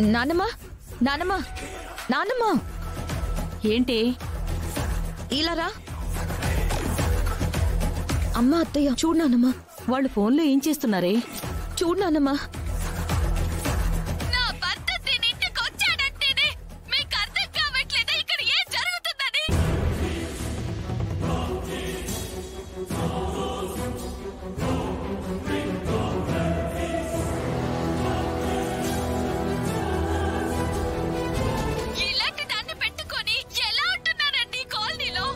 నానమ్మ నానమ్మ నానమ్మ ఏంటి ఇలా రా అమ్మ అత్తయ్య చూడు నానమ్మ వాళ్ళు ఫోన్లో ఏం చేస్తున్నారే చూడు నానమ్మ నా భర్త దీనింటికి వచ్చాడంటేనే మీకు అర్థం కావట్లేదా ఇక్కడ ఏం జరుగుతుందని ఇలాంటి దాన్ని పెట్టుకొని ఎలా ఉంటున్నారండి ఈ కాలనీలో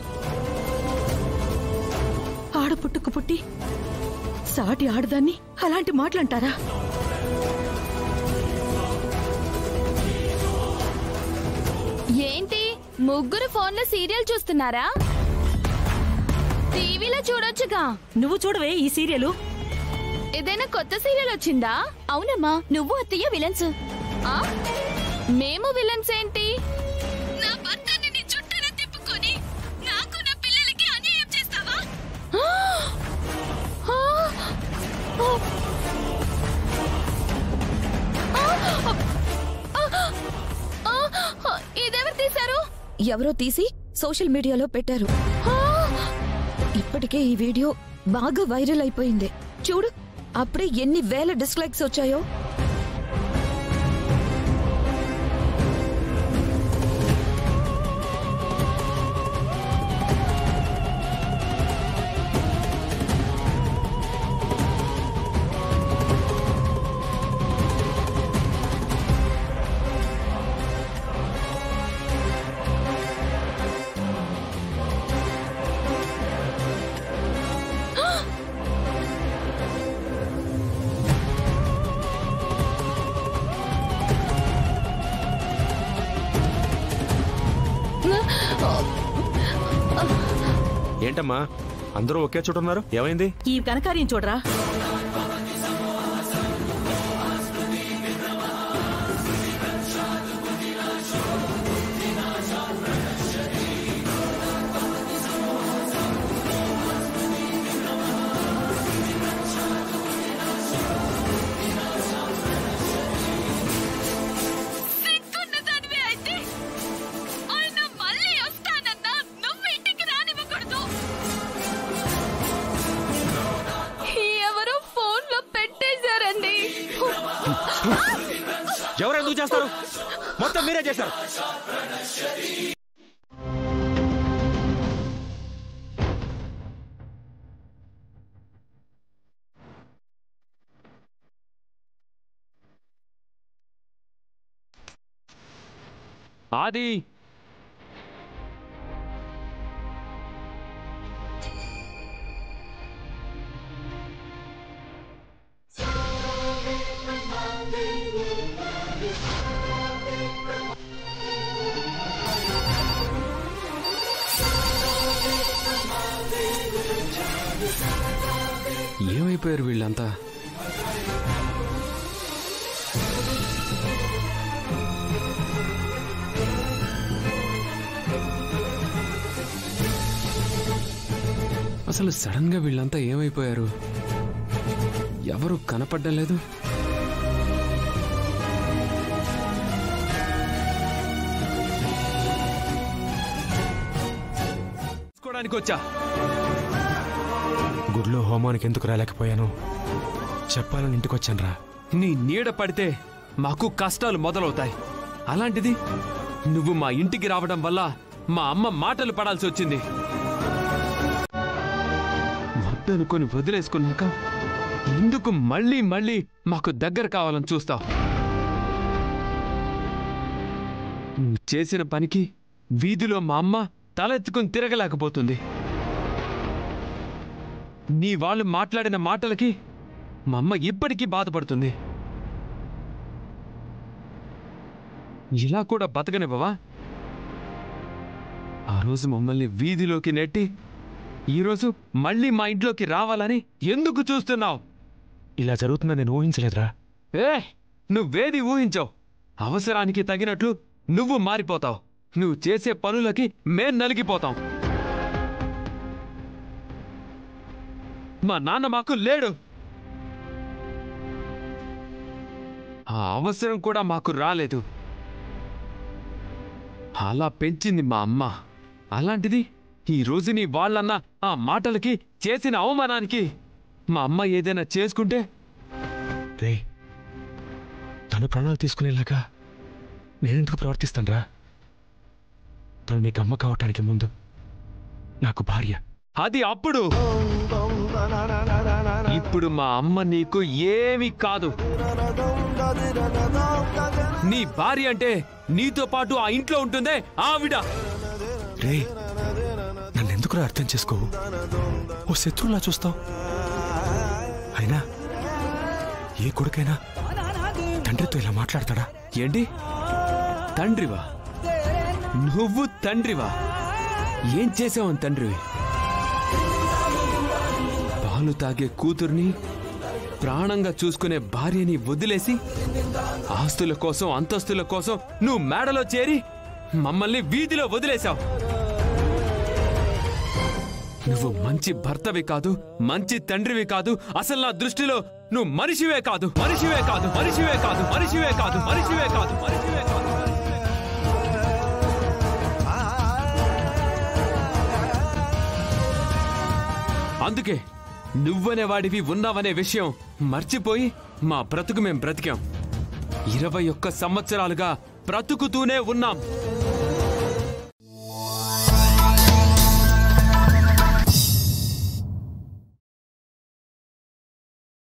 ఆడ పుట్టుకు పుట్టి సాటి ఆడదాన్ని అలాంటి మాటలంటారా ఏంటి ముగ్గురు ఫోన్లో సీరియల్ చూస్తున్నారా టీవీలో చూడొచ్చుగా నువ్వు చూడవే ఈ సీరియలు ఏదైనా కొత్త సీరియల్ వచ్చిందా అవునమ్మా నువ్వు అత్తయ్య విలన్స్ ఆ మేము విలన్స్ ఏంటి నా భర్తని నీ చుట్టూరా తిప్పుకొని నాకు నా పిల్లలకి అన్యాయం చేస్తావా ఇదెవరు తీశారు ఎవరో తీసి సోషల్ మీడియాలో పెట్టారు ఇప్పటికే ఈ వీడియో బాగా వైరల్ అయిపోయింది చూడు అప్పుడే ఎన్ని వేల డిస్లైక్స్ వచ్చాయో ఏంటమ్మా అందరూ ఒకే చోట ఉన్నారు ఏమైంది ఈ కనకార్యం చూడరా సిగ్గున్న దానివి అయితే ఆయన మళ్ళీ వస్తానన్నా నువ్వు ఇంటికి రానివ్వకూడదు ఎవరో ఫోన్ లో పెట్టేశారండి ఎవరు ఎందుకు చేస్తారు మొత్తం మీరే చేశారు ఆది ఏమైపోయారు వీళ్ళంతా అసలు సడన్ గా వీళ్ళంతా ఏమైపోయారు ఎవరు కనపడ్డం లేదు తీసుకోవడానికి వచ్చా గుడిలో హోమానికి ఎందుకు రాలేకపోయాను చెప్పాలని ఇంటికి వచ్చాను రా నీ నీడ పడితే మాకు కష్టాలు మొదలవుతాయి అలాంటిది నువ్వు మా ఇంటికి రావడం వల్ల మా అమ్మ మాటలు పడాల్సి వచ్చింది వద్దనుకొని వదిలేసుకున్నాక ఎందుకు మళ్ళీ మళ్ళీ మాకు దగ్గర కావాలని చూస్తావు నువ్వు చేసిన పనికి వీధిలో మా అమ్మ తలెత్తుకుని తిరగలేకపోతుంది నీ వాళ్ళు మాట్లాడిన మాటలకి మా అమ్మ ఇప్పటికీ బాధపడుతుంది ఇలా కూడా బతకనివ్వవా ఆ రోజు మమ్మల్ని వీధిలోకి నెట్టి ఈరోజు మళ్ళీ మా ఇంట్లోకి రావాలని ఎందుకు చూస్తున్నావు ఇలా జరుగుతుందని నేను ఊహించలేదురా ఏ నువ్వేది ఊహించావు అవసరానికి తగినట్లు నువ్వు మారిపోతావు నువ్వు చేసే పనులకి మేం నలిగిపోతాం మా నాన్న మాకు లేడు ఆ అవసరం కూడా మాకు రాలేదు అలా పెంచింది మా అమ్మ అలాంటిది ఈ రోజు నీ వాళ్ళన్న ఆ మాటలకి చేసిన అవమానానికి మా అమ్మ ఏదైనా చేసుకుంటే రే తను ప్రాణాలు తీసుకునేలాగా నేనెందుకు ప్రవర్తిస్తానరా తను నీకు అమ్మ కావటానికి ముందు నాకు భార్య అది అప్పుడు ఇప్పుడు మా అమ్మ నీకు ఏమీ కాదు నీ భార్య అంటే నీతో పాటు ఆ ఇంట్లో ఉంటుందే ఆవిడ రే నన్ను ఎందుకురా అర్థం చేసుకోవు ఓ శత్రువులా చూస్తావు అయినా ఏ కొడుకైనా తండ్రితో ఇలా మాట్లాడతాడా ఏంటి తండ్రివా నువ్వు తండ్రివా ఏం చేసావు తండ్రివి పాలు తాగే కూతుర్ని ప్రాణంగా చూసుకునే భార్యని వదిలేసి ఆస్తుల కోసం అంతస్తుల కోసం నువ్వు మేడలో చేరి మమ్మల్ని వీధిలో వదిలేశావు నువ్వు మంచి భర్తవి కాదు మంచి తండ్రివి కాదు అసలు నా దృష్టిలో నువ్వు మనిషివే కాదు మనిషివే కాదు మనిషివే కాదు మనిషివే కాదు మనిషివే కాదు మనిషివే కాదు అందుకే నువ్వనే వాడివి ఉన్నావనే విషయం మర్చిపోయి మా బ్రతుకు మేం బ్రతికాం ఇరవై ఒక్క సంవత్సరాలుగా బ్రతుకుతూనే ఉన్నాం